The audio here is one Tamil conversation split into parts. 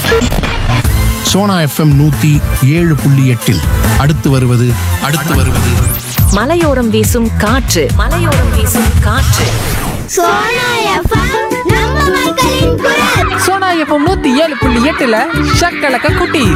சோனா எஃப்எம் நூத்தி ஏழு புள்ளி எட்டில் அடுத்து வருவது அடுத்து வருவது மலையோரம் வீசும் காற்று மலையோரம் வீசும் காற்று சோனா எஃப்எம் நம்ம மக்களின் குரல் சோனா எஃப்எம் நூத்தி ஏழு புள்ளி எட்டுல ஷக்கலக்க குட்டி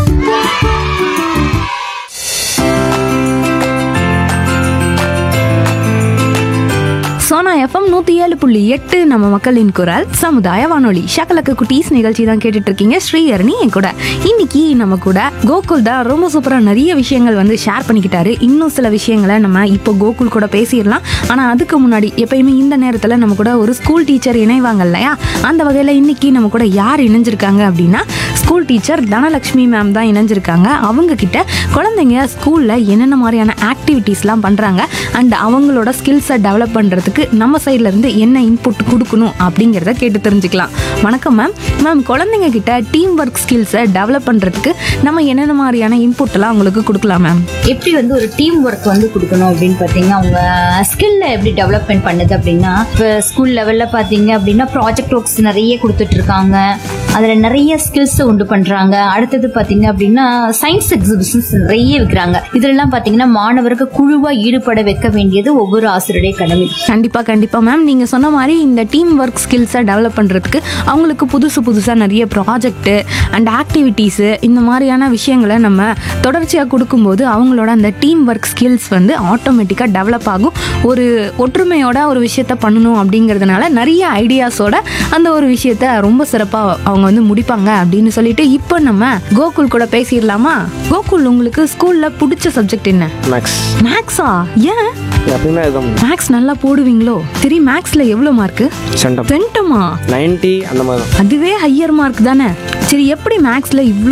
சோனா எஃப்எம் நூற்றி ஏழு புள்ளி எட்டு நம்ம மக்களின் குரல் சமுதாய வானொலி ஷக்கலக்கு குட்டீஸ் நிகழ்ச்சி தான் கேட்டுட்டு இருக்கீங்க ஸ்ரீஹரணி என் கூட இன்னைக்கு நம்ம கூட கோகுல் தான் ரொம்ப சூப்பராக நிறைய விஷயங்கள் வந்து ஷேர் பண்ணிக்கிட்டாரு இன்னும் சில விஷயங்களை நம்ம இப்போ கோகுல் கூட பேசிடலாம் ஆனால் அதுக்கு முன்னாடி எப்பயுமே இந்த நேரத்தில் நம்ம கூட ஒரு ஸ்கூல் டீச்சர் இணைவாங்க இல்லையா அந்த வகையில் இன்னைக்கு நம்ம கூட யார் இணைஞ்சிருக்காங்க அப்படின்னா ஸ்கூல் டீச்சர் தனலக்ஷ்மி மேம் தான் இணைஞ்சிருக்காங்க அவங்க கிட்ட குழந்தைங்க ஸ்கூலில் என்னென்ன மாதிரியான ஆக்டிவிட்டீஸ்லாம் பண்ணுறாங்க அண்ட் அவங்களோட ஸ்கில்ஸை டெவலப் பண்ணுறதுக்கு நம்ம சைட்ல இருந்து என்ன இன்புட் கொடுக்கணும் அப்படிங்கிறத கேட்டு தெரிஞ்சுக்கலாம் வணக்கம் மேம் மேம் குழந்தைங்க கிட்ட டீம் ஒர்க் ஸ்கில்ஸை டெவலப் பண்ணுறதுக்கு நம்ம என்னென்ன மாதிரியான இன்புட் எல்லாம் அவங்களுக்கு கொடுக்கலாம் மேம் எப்படி வந்து ஒரு டீம் ஒர்க் வந்து கொடுக்கணும் அப்படின்னு பார்த்தீங்கன்னா அவங்க ஸ்கில்ல எப்படி டெவலப்மெண்ட் பண்ணுது அப்படின்னா இப்போ ஸ்கூல் லெவல்ல பார்த்தீங்க அப்படின்னா ப்ராஜெக்ட் ஒர்க்ஸ் நிறைய கொடுத்துட்டு இருக்காங்க அதில் நிறைய ஸ்கில்ஸ் உண்டு பண்றாங்க அடுத்தது பார்த்தீங்க அப்படின்னா சயின்ஸ் எக்ஸிபிஷன்ஸ் நிறைய வைக்கிறாங்க இதெல்லாம் பார்த்தீங்கன்னா மாணவருக்கு குழுவாக ஈடுபட வைக்க வேண்டியது ஒவ்வொரு ஆசிரியருடைய கடமை கண்டிப்பாக கண்டிப்பாக மேம் நீங்கள் சொன்ன மாதிரி இந்த டீம் ஒர்க் ஸ்கில்ஸை டெவலப் பண்ணுறதுக்கு அவங்களுக்கு புதுசு புதுசாக நிறைய ப்ராஜெக்ட்டு அண்ட் ஆக்டிவிட்டீஸு இந்த மாதிரியான விஷயங்களை நம்ம தொடர்ச்சியாக கொடுக்கும்போது அவங்களோட அந்த டீம் ஒர்க் ஸ்கில்ஸ் வந்து ஆட்டோமேட்டிக்காக டெவலப் ஆகும் ஒரு ஒற்றுமையோட ஒரு விஷயத்த பண்ணணும் அப்படிங்கிறதுனால நிறைய ஐடியாஸோட அந்த ஒரு விஷயத்த ரொம்ப சிறப்பாக அவங்க வந்து முடிப்பாங்க அப்படின்னு சொல்லிட்டு இப்போ நம்ம கோகுல் கூட பேசிடலாமா கோகுல் உங்களுக்கு ஸ்கூலில் பிடிச்ச சப்ஜெக்ட் என்ன மேக்ஸ் மேக்ஸா ஏன் எப்பயுமே அதுதான் மேக்ஸ் நல்லா போடுவீங்களோ சரி மேக்ஸ்ல எவ்வளவு மார்க் சென்டம் சென்டமா நைன்ட்டி அந்த மாதிரி தான் அதுவே ஹையர் மார்க் தானே சரி எப்படி மேக்ஸ்ல இவ்வளோ